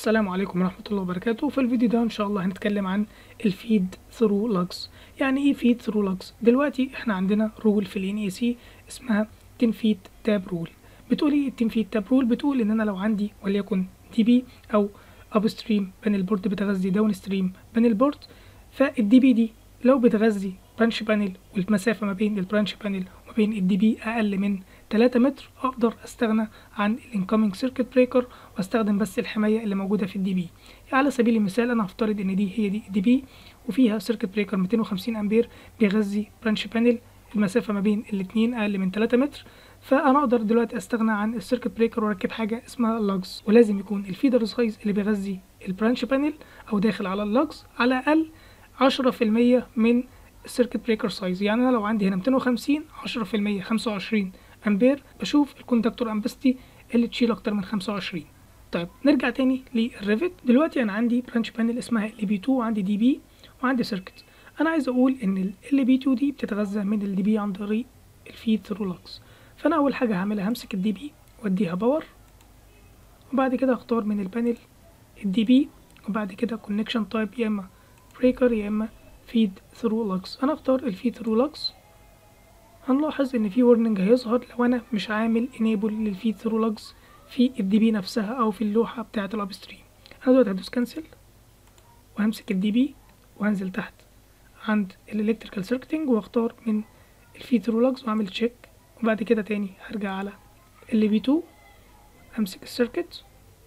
السلام عليكم ورحمة الله وبركاته في الفيديو ده إن شاء الله هنتكلم عن الفيد ثرو لاجز يعني إيه فيد ثرو لاجز دلوقتي إحنا عندنا رول في ال NAC اسمها 10 فيت تاب رول بتقول إيه 10 فيت تاب رول بتقول إن أنا لو عندي وليكن دي بي أو أب ستريم بانل بورد بتغذي داون ستريم بانل بورد فالدي بي دي لو بتغذي برانش بانل والمسافة ما بين البرانش بانل وما بين الدي بي أقل من 3 متر أقدر أستغنى عن الانكoming سيركت بريكر واستخدم بس الحماية اللي موجودة في الدي بي على سبيل المثال أنا هفترض إن دي هي دي دي بي وفيها سيركت بريكر 250 أمبير بيغذي برانش بانل المسافة ما بين الاتنين أقل من 3 متر فأنا أقدر دلوقتي أستغنى عن السيركت بريكر وأركب حاجة اسمها لاجز ولازم يكون الفيدر سايز اللي بيغذي البرانش بانل أو داخل على اللاجز على الأقل 10% من السيركت بريكر سايز يعني أنا لو عندي هنا 250 10% 25 امبير بشوف الكوندكتور امبستي اللي تشيل اكتر من 25 طيب نرجع تاني للريفت دلوقتي انا عندي برانش بانل اسمها ال بي 2 وعندي دي بي وعندي سيركت انا عايز اقول ان ال بي 2 دي بتتغذى من الدي بي عن طريق الفيد ثرو لاكس فانا اول حاجه هعملها همسك الدي بي واديها باور وبعد كده هختار من البانل الدي بي وبعد كده كونكشن تايب يا اما بريكر يا اما فيد ثرو لاكس انا اختار الفيد ثرو لاكس هنلاحظ ان في warning هيظهر لو انا مش عامل enable للفيد ثرو لاجز في الدي بي نفسها او في اللوحه بتاعه الاب ستريم انا دلوقتي هدوس كانسل وهمسك الدي بي وهنزل تحت عند الالكتريكال سيركتنج واختار من الفيد ثرو لاجز واعمل تشيك وبعد كده تاني هرجع على ال بي 2 امسك السيركت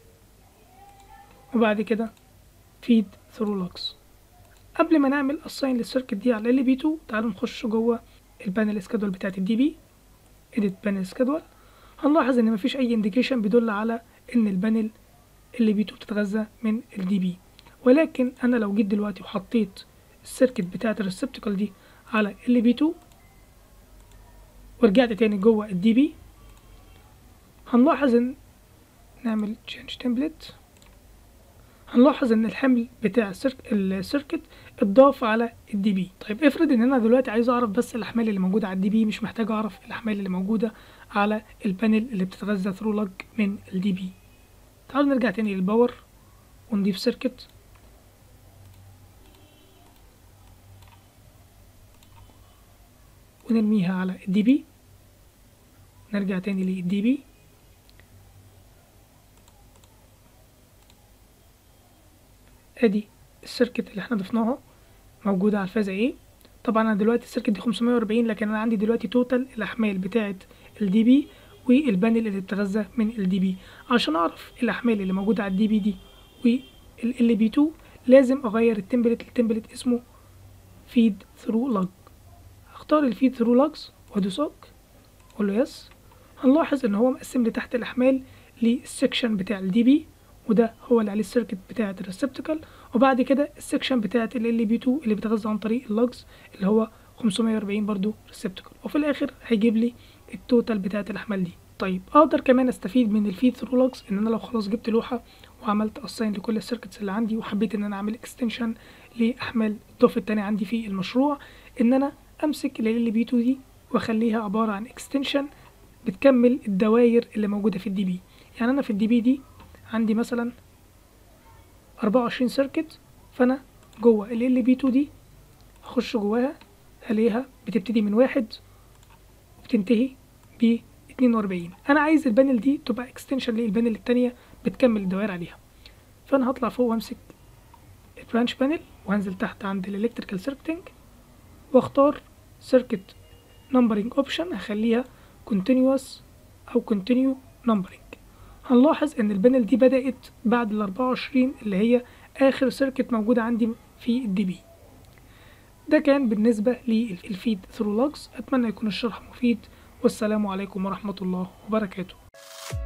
وبعد كده فيد ثرو لاجز قبل ما نعمل اساين للسيركت دي على ال بي 2 تعالوا نخش جوه البانل سكادول بتاعت الدي بي اديت بانل سكادول هنلاحظ ان مفيش اي انديكيشن بيدل على ان البانل اللي بي 2 بتتغذى من الدي بي ولكن انا لو جيت دلوقتي وحطيت السيركت بتاعت الريسبتكل دي على ال بي 2 ورجعت تاني جوه الدي بي هنلاحظ ان نعمل تشينج تمبلت هنلاحظ ان الحمل بتاع السيركت اتضاف على الدي بي طيب افرض ان انا دلوقتي عايز اعرف بس الاحمال اللي موجوده على الدي بي مش محتاج اعرف الاحمال اللي موجوده على البانل اللي بتتغذى ثرو لاج من الدي بي تعالوا نرجع تاني للباور ونضيف سيركت ونرميها على الدي بي نرجع تاني للدي بي ادي السيركت اللي احنا ضفناها موجودة على الفازة ايه طبعا انا دلوقتي السيركت دي 540 لكن انا عندي دلوقتي توتال الاحمال بتاعة الدي بي والبانل اللي بتتغذى من الدي بي عشان اعرف الاحمال اللي موجودة على الدي بي دي والال بي 2 لازم اغير التمبلت التمبلت اسمه فيد ثرو لاج هختار الفيد ثرو لاجز وادوس اوك اقول له يس هنلاحظ ان هو مقسم لي تحت الاحمال للسكشن بتاع الدي بي وده هو اللي عليه السيركت بتاعة الريسبتكل وبعد كده السكشن بتاعة ال بي 2 اللي بتغذى عن طريق اللاجز اللي هو 540 برضو ريسبتكل وفي الاخر هيجيب لي التوتال بتاعة الاحمال دي طيب اقدر كمان استفيد من الفيد ثرو لاجز ان انا لو خلاص جبت لوحة وعملت اساين لكل السيركتس اللي عندي وحبيت ان انا اعمل اكستنشن لاحمال الضف التاني عندي في المشروع ان انا امسك ال بي 2 دي واخليها عبارة عن اكستنشن بتكمل الدوائر اللي موجودة في الدي بي يعني انا في الدي بي دي عندي مثلا 24 سيركت فانا جوه ال ال بي 2 دي اخش جواها الاقيها بتبتدي من واحد وبتنتهي ب 42 انا عايز البانل دي تبقى اكستنشن للبانل التانية بتكمل الدوائر عليها فانا هطلع فوق وامسك البرانش بانل وهنزل تحت عند الالكتريكال سيركتنج واختار سيركت نمبرنج اوبشن هخليها continuous او continue numbering هنلاحظ ان البانل دي بدأت بعد ال 24 اللي هي اخر سيركت موجودة عندي في الدي بي ده كان بالنسبة للفيد ثرو لاجز اتمنى يكون الشرح مفيد والسلام عليكم ورحمة الله وبركاته